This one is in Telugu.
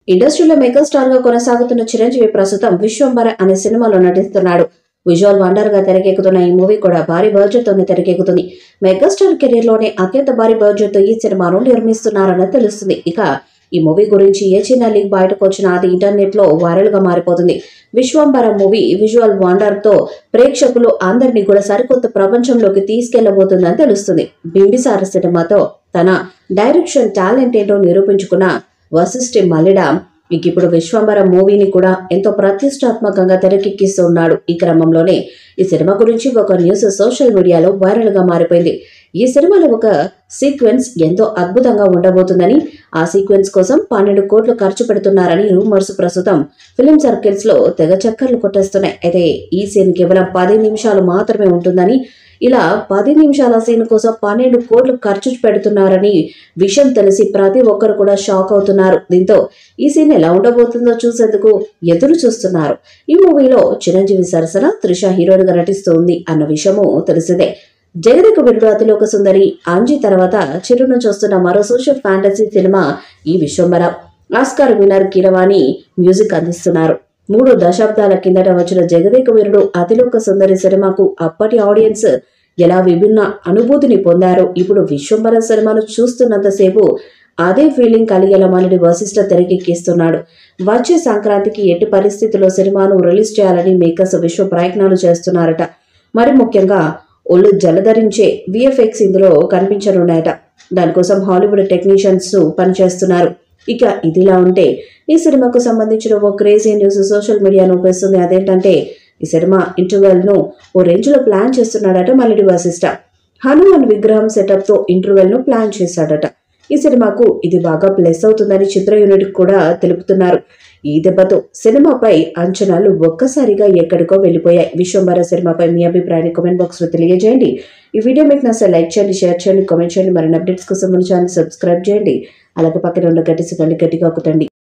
ఇండస్ట్రీలో మెగాస్టార్ గా కొనసాగుతున్న చిరంజీవి ప్రస్తుతం విశ్వంబర అనే సినిమాలో నటిస్తున్నాడు విజువల్ వండర్ గా తెరకెక్కుతున్న ఈ మూవీ కూడా భారీ బడ్జెట్ తోనే తెరకెక్కుతుంది మెగాస్టార్ కెరీర్ లోనే అత్యంత భారీ బడ్జెట్ తో ఈ సినిమాను నిర్మిస్తున్నారని తెలుస్తుంది ఇక ఈ మూవీ గురించి ఏ చిన్న లీక్ బయటకు వచ్చినా అది ఇంటర్నెట్ లో వైరల్ గా మారిపోతుంది విశ్వంబర మూవీ విజువల్ వండర్ తో ప్రేక్షకులు అందరినీ కూడా సరికొత్త ప్రపంచంలోకి తీసుకెళ్లబోతుందని తెలుస్తుంది బింబిసార సినిమాతో తన డైరెక్షన్ టాలెంట్ ఏంటో నిరూపించుకున్న వశిష్ఠి మల్లిడ ఇక ఇప్పుడు విశ్వంబర మూవీని కూడా ఎంతో ప్రతిష్టాత్మకంగా తెరకెక్కిస్తున్నాడు ఈ క్రమంలోనే ఈ సినిమా గురించి ఒక న్యూస్ సోషల్ మీడియాలో వైరల్ గా మారిపోయింది ఈ సినిమాలో ఒక సీక్వెన్స్ ఎంతో అద్భుతంగా ఉండబోతుందని ఆ సీక్వెన్స్ కోసం పన్నెండు కోట్లు ఖర్చు పెడుతున్నారని రూమర్స్ ప్రస్తుతం ఫిలిం సర్కిల్స్ లో తెగ చక్కర్లు కొట్టేస్తున్నాయి అయితే ఈ సీన్ కేవలం పది నిమిషాలు మాత్రమే ఉంటుందని ఇలా పది నిమిషాల సీన్ కోసం పన్నెండు కోట్లు ఖర్చు పెడుతున్నారని విషయం తెలిసి ప్రతి ఒక్కరు కూడా షాక్ అవుతున్నారు దీంతో ఈ సీన్ ఎలా ఉండబోతుందో చూసేందుకు ఎదురు చూస్తున్నారు ఈ మూవీలో చిరంజీవి సరసన త్రిష హీరోయిన్ గా నటిస్తుంది అన్న విషయము తెలిసిందే జగదేక వీరుడు అతిలోక సుందరి అంజి తర్వాత చిరును చూస్తున్న మరో సోషల్ ఫ్యాంటసీ సినిమా ఈ Vishwambhara Oscar winner Keeravani music అందిస్తున్నారు మూడు దశాబ్దాల కిందట వచ్చిన జగదేక వీరుడు అతిలోక సుందరి సినిమాకు అప్పటి ఆడియన్స్ ఎలా విభిన్న అనుభూతిని పొందారో ఇప్పుడు విశ్వంబర సినిమాను చూస్తున్నంతసేపు అదే ఫీలింగ్ కలిగేలా మళ్ళీ వశిష్ఠ తెరకెక్కిస్తున్నాడు వచ్చే సంక్రాంతికి ఎట్టి పరిస్థితుల్లో సినిమాను రిలీజ్ చేయాలని మేకర్స్ విశ్వ ప్రయత్నాలు చేస్తున్నారట మరి ముఖ్యంగా ఒళ్ళు జలధరించే విఎఫ్ఎక్స్ ఇందులో కనిపించనున్నాయట దానికోసం హాలీవుడ్ టెక్నీషియన్స్ పనిచేస్తున్నారు ఇక ఇదిలా ఉంటే ఈ సినిమాకు సంబంధించిన ఓ క్రేజీ న్యూస్ సోషల్ మీడియాను ఉపేస్తుంది అదేంటంటే ఈ సినిమా ఇంటర్వెల్ ను ఓ రేంజ్ లో ప్లాన్ చేస్తున్నాడట మల్లిడి వశిష్ట హనుమాన్ విగ్రహం సెటప్ తో ఇంటర్వెల్ ను ప్లాన్ చేశాడట ఈ సినిమాకు ఇది బాగా ప్లస్ అవుతుందని చిత్ర యూనిట్ కూడా తెలుపుతున్నారు ఈ దెబ్బతో సినిమాపై అంచనాలు ఒక్కసారిగా ఎక్కడికో వెళ్ళిపోయాయి విశ్వంబర సినిమాపై మీ అభిప్రాయాన్ని కామెంట్ బాక్స్ లో తెలియజేయండి ఈ వీడియో మీకు నచ్చితే లైక్ చేయండి షేర్ చేయండి కామెంట్ చేయండి మరిన్ని అప్డేట్స్ కోసం మన ఛానల్ సబ్స్క్రైబ్ చేయండి అలాగే పక్కన ఉన్న గట్టి గట్టిగా ఒకటండి